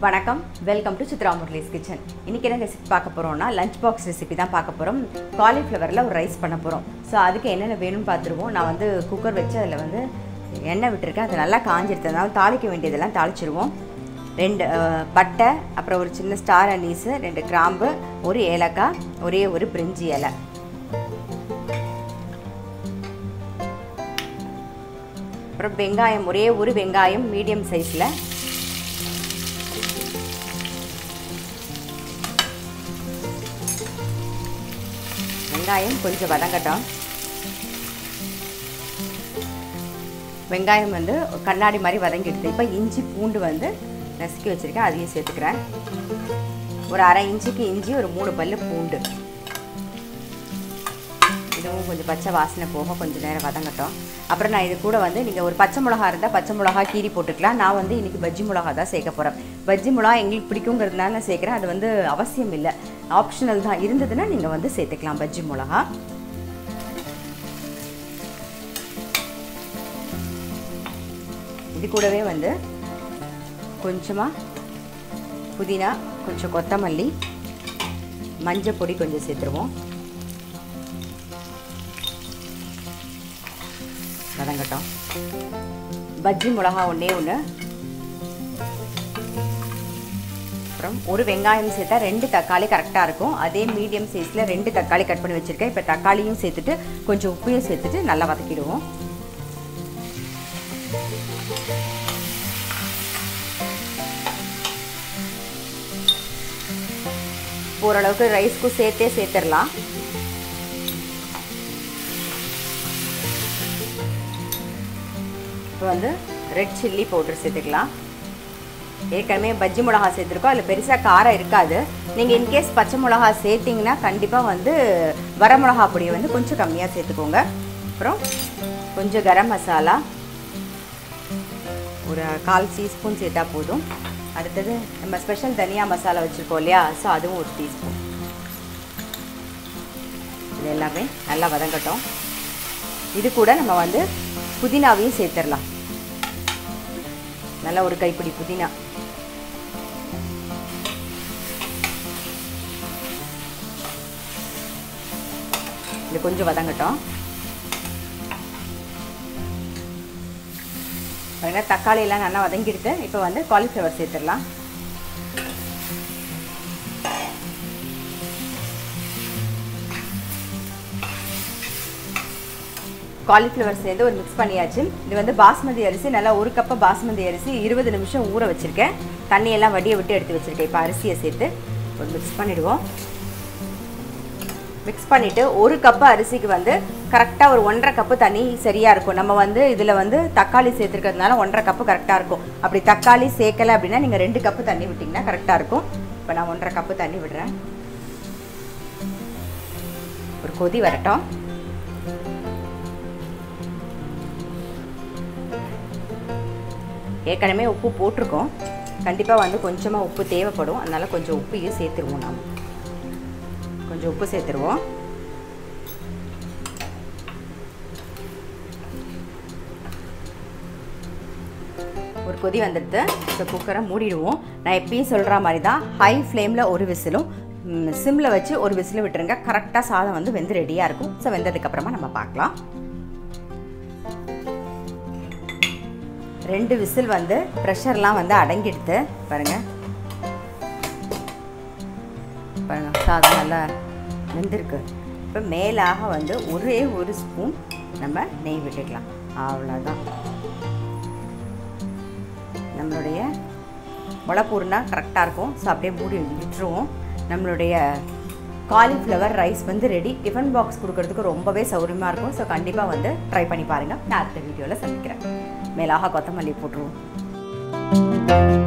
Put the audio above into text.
வணக்கம் welcome to Chitra Murali's kitchen இன்றைக்கி என்ன ரெசிபி பார்க்க போகிறோம்னா லஞ்ச் பாக்ஸ் ரெசிபி தான் பார்க்க போகிறோம் காலிஃப்ளவரில் ஒரு ரைஸ் பண்ண போகிறோம் ஸோ அதுக்கு என்னென்ன வேணும்னு பார்த்துருவோம் நான் வந்து குக்கர் வச்சு அதில் வந்து எண்ணெய் விட்டுருக்கேன் அது நல்லா காஞ்சிருந்ததுனால தாளிக்க வேண்டியதெல்லாம் தாளிச்சிருவோம் ரெண்டு அஹ், பட்டை அப்புறம் ஒரு சின்ன ஸ்டார் அனீஸு ரெண்டு கிராம்பு ஒரு ஏலக்காய் ஒரே ஒரு பிரிஞ்சி இலை அப்புறம் வெங்காயம் ஒரே ஒரு வெங்காயம் மீடியம் சைஸில் வெங்காயம் கொஞ்சம் வதங்கட்டும் வெங்காயம் வந்து கண்ணாடி மாதிரி வதங்கிடுது இப்போ இஞ்சி பூண்டு வந்து நசுக்கி வச்சுருக்கேன் அதையும் சேர்த்துக்கிறேன் ஒரு அரை இன்ச்சுக்கு இஞ்சி ஒரு மூணு பல்லு பூண்டு இதுவும் கொஞ்சம் பச்சை வாசனை போக கொஞ்சம் நேரம் வதங்கட்டும் அப்புறம் நான் இது கூட வந்து நீங்கள் ஒரு பச்சை மிளகா இருந்தால் பச்சை மிளகா கீரி போட்டுக்கலாம் நான் வந்து இன்றைக்கி பஜ்ஜி மிளகா தான் சேர்க்க போகிறேன் பஜ்ஜி மிளகா எங்களுக்கு பிடிக்குங்கிறதுனால நான் சேர்க்குறேன் அது வந்து அவசியம் இல்லை ஆப்ஷனல் தான் இருந்ததுன்னா நீங்கள் வந்து சேர்த்துக்கலாம் பஜ்ஜி மிளகா இது கூடவே வந்து கொஞ்சமாக புதினா கொஞ்சம் கொத்தமல்லி மஞ்சள் பொடி கொஞ்சம் சேர்த்துருவோம் வதங்கட்டும் பஜ்ஜி மிளகா ஒன்றே ஒன்று அப்புறம் ஒரு வெங்காயம் சேர்த்தா ரெண்டு தக்காளி கரெக்டாக இருக்கும் அதே மீடியம் சைஸில் ரெண்டு தக்காளி கட் பண்ணி வச்சுருக்கேன் இப்போ தக்காளியும் சேர்த்துட்டு கொஞ்சம் உப்பையும் சேர்த்துட்டு நல்லா வதக்கிடுவோம் ஓரளவுக்கு ரைஸ்க்கும் சேர்த்தே சேர்த்துடலாம் இப்போ வந்து ரெட் சில்லி பவுடர் சேர்த்துக்கலாம் ஏற்கனவே பஜ்ஜி மிளகா சேர்த்துருக்கோம் அதில் பெருசாக காரம் இருக்காது நீங்கள் இன்கேஸ் பச்சை மிளகா சேர்த்திங்கன்னா கண்டிப்பாக வந்து வர மிளகா பொடியை வந்து கொஞ்சம் கம்மியாக சேர்த்துக்கோங்க அப்புறம் கொஞ்சம் கரம் மசாலா ஒரு கால் டீஸ்பூன் சேர்த்தா போதும் அடுத்தது நம்ம ஸ்பெஷல் தனியா மசாலா வச்சுருக்கோம் இல்லையா ஸோ அதுவும் ஒரு டீஸ்பூன் இது எல்லாமே நல்லா வதங்கட்டும் இது கூட நம்ம வந்து புதினாவையும் சேர்த்துடலாம் நல்லா ஒரு கைப்பிடி புதினா இது கொஞ்சம் வதங்கட்டும் பாருங்க தக்காளி எல்லாம் நல்லா வதங்கிடுது இப்போ வந்து காலிஃப்ளவர் சேர்த்துடலாம் காலிஃப்ளவர் சேர்ந்து ஒரு மிக்ஸ் பண்ணியாச்சு இது வந்து பாஸ்மதி அரிசி நல்லா ஒரு கப்பு பாஸ்மதி அரிசி இருபது நிமிஷம் ஊற வச்சுருக்கேன் தண்ணியெல்லாம் வடியை விட்டு எடுத்து வச்சுருக்கேன் இப்போ அரிசியை சேர்த்து ஒரு மிக்ஸ் பண்ணிவிடுவோம் மிக்ஸ் பண்ணிவிட்டு ஒரு கப்பு அரிசிக்கு வந்து கரெக்டாக ஒரு ஒன்றரை கப்பு தண்ணி சரியாக இருக்கும் நம்ம வந்து இதில் வந்து தக்காளி சேர்த்துருக்கிறதுனால ஒன்றரை கப்பு கரெக்டாக இருக்கும் அப்படி தக்காளி சேர்க்கலை அப்படின்னா நீங்கள் ரெண்டு கப்பு தண்ணி விட்டிங்கன்னா கரெக்டாக இருக்கும் இப்போ நான் ஒன்றரை கப்பு தண்ணி விடுறேன் ஒரு கொதி வரட்டும் ஏற்கனவே உப்பு போட்டிருக்கோம் கண்டிப்பாக வந்து கொஞ்சமாக உப்பு தேவைப்படும் அதனால் கொஞ்சம் உப்பையும் சேர்த்துருவோம் நாம் கொஞ்சம் உப்பு சேர்த்துருவோம் ஒரு கொதி வந்துடுது ஸோ குக்கரை மூடிடுவோம் நான் எப்பயும் சொல்கிற மாதிரி தான் ஹை ஃப்ளேமில் ஒரு விசிலும் சிம்மில் வச்சு ஒரு விசிலும் விட்டுருங்க கரெக்டாக சாதம் வந்து வெந்து ரெடியாக இருக்கும் ஸோ வெந்ததுக்கப்புறமா நம்ம பார்க்கலாம் ரெண்டு விசில் வந்து ப்ரெஷர்லாம் வந்து அடங்கிடுது பாருங்கள் பாருங்கள் சாதம் நல்லா வெந்திருக்கு இப்போ மேலாக வந்து ஒரே ஒரு ஸ்பூன் நம்ம நெய் விட்டுக்கலாம் அவ்வளோதான் நம்மளுடைய முளைப்பூர்னா கரெக்டாக இருக்கும் ஸோ அப்படியே மூடி விட்டுருவோம் நம்மளுடைய காலிஃப்ளவர் ரைஸ் வந்து ரெடி டிஃபன் பாக்ஸ் கொடுக்கறதுக்கு ரொம்பவே சௌரியமாக இருக்கும் ஸோ கண்டிப்பாக வந்து ட்ரை பண்ணி பாருங்கள் நான் அடுத்த வீடியோவில் சந்திக்கிறேன் மேலாக கொத்தமல்லி போட்டுருவோம்